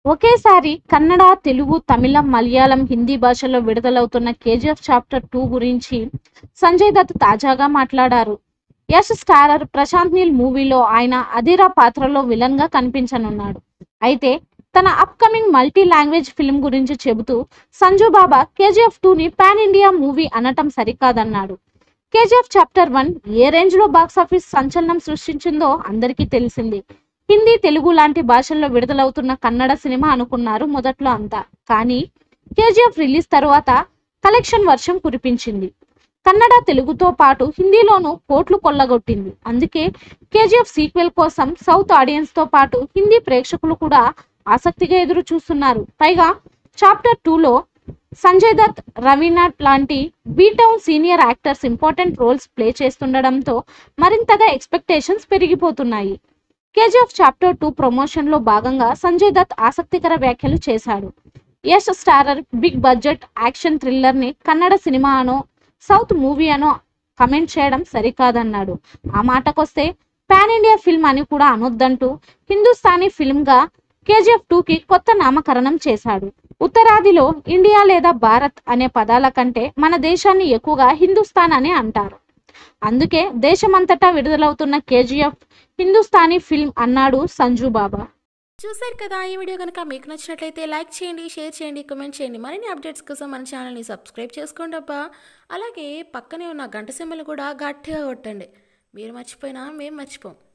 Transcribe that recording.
ఒకేసారి కన్నడ తెలుగు తమిళం మలయాళం హిందీ భాషల్లో విడుదలవుతున్న KGF chapter two గురించి సంజయ్ దత్ తాజాగా మాట్లాడారు యశ్ స్టారర్ ప్రశాంత్ నీల్ మూవీలో ఆయన అదిరా పాత్రలో విలన్ గా కనిపించనున్నాడు అయితే తన అప్కమింగ్ మల్టీ లాంగ్వేజ్ ఫిల్మ్ గురించి చెబుతూ సంజు బాబా కేజీఎఫ్ టూని పాన్ ఇండియా మూవీ అనటం సరికాదన్నాడు కేజీఎఫ్ చాప్టర్ వన్ ఏ రేంజ్ లో బాక్సాఫీస్ సంచలనం సృష్టించిందో అందరికీ తెలిసింది హిందీ తెలుగు లాంటి భాషల్లో విడుదలవుతున్న కన్నడ సినిమా అనుకున్నారు మొదట్లో అంతా కానీ కేజీఎఫ్ రిలీజ్ తరువాత కలెక్షన్ వర్షం కురిపించింది కన్నడ తెలుగుతో పాటు హిందీలోనూ కోట్లు కొల్లగొట్టింది అందుకే కేజీఎఫ్ సీక్వెల్ కోసం సౌత్ ఆడియన్స్ తో పాటు హిందీ ప్రేక్షకులు కూడా ఆసక్తిగా ఎదురు చూస్తున్నారు పైగా చాప్టర్ టూలో సంజయ్ దత్ రవీనా లాంటి B town senior actors important roles play చేస్తుండడంతో మరింతగా ఎక్స్పెక్టేషన్స్ పెరిగిపోతున్నాయి కేజీఎఫ్ చాప్టర్ టూ ప్రమోషన్లో భాగంగా సంజయ్ దత్ ఆసక్తికర వ్యాఖ్యలు చేశాడు Yash starrer big budget action థ్రిల్లర్ని కన్నడ సినిమా అనో సౌత్ మూవీ అనో కమెంట్ చేయడం సరికాదన్నాడు ఆ మాటకొస్తే పాన్ ఇండియా ఫిల్మ్ అని కూడా అనొద్దంటూ హిందుస్థానీ ఫిల్మ్గా కేజీఎఫ్ టూకి కొత్త నామకరణం చేశాడు ఉత్తరాదిలో ఇండియా లేదా భారత్ అనే పదాల కంటే మన దేశాన్ని ఎక్కువగా హిందుస్థాన్ అని అంటారు అందుకే దేశమంతటా విడుదలవుతున్న కేజీఎఫ్ హిందుస్థానీ ఫిల్మ్ అన్నాడు సంజు బాబా చూశారు కదా ఈ వీడియో కనుక మీకు నచ్చినట్లయితే లైక్ చేయండి షేర్ చేయండి కామెంట్ చేయండి మరిన్ని అప్డేట్స్ కోసం మన ఛానల్ని సబ్స్క్రైబ్ చేసుకోండి అబ్బా అలాగే పక్కనే ఉన్న గంట సింబల్ కూడా గట్టిగా కొట్టండి మీరు మర్చిపోయినా మేము మర్చిపోం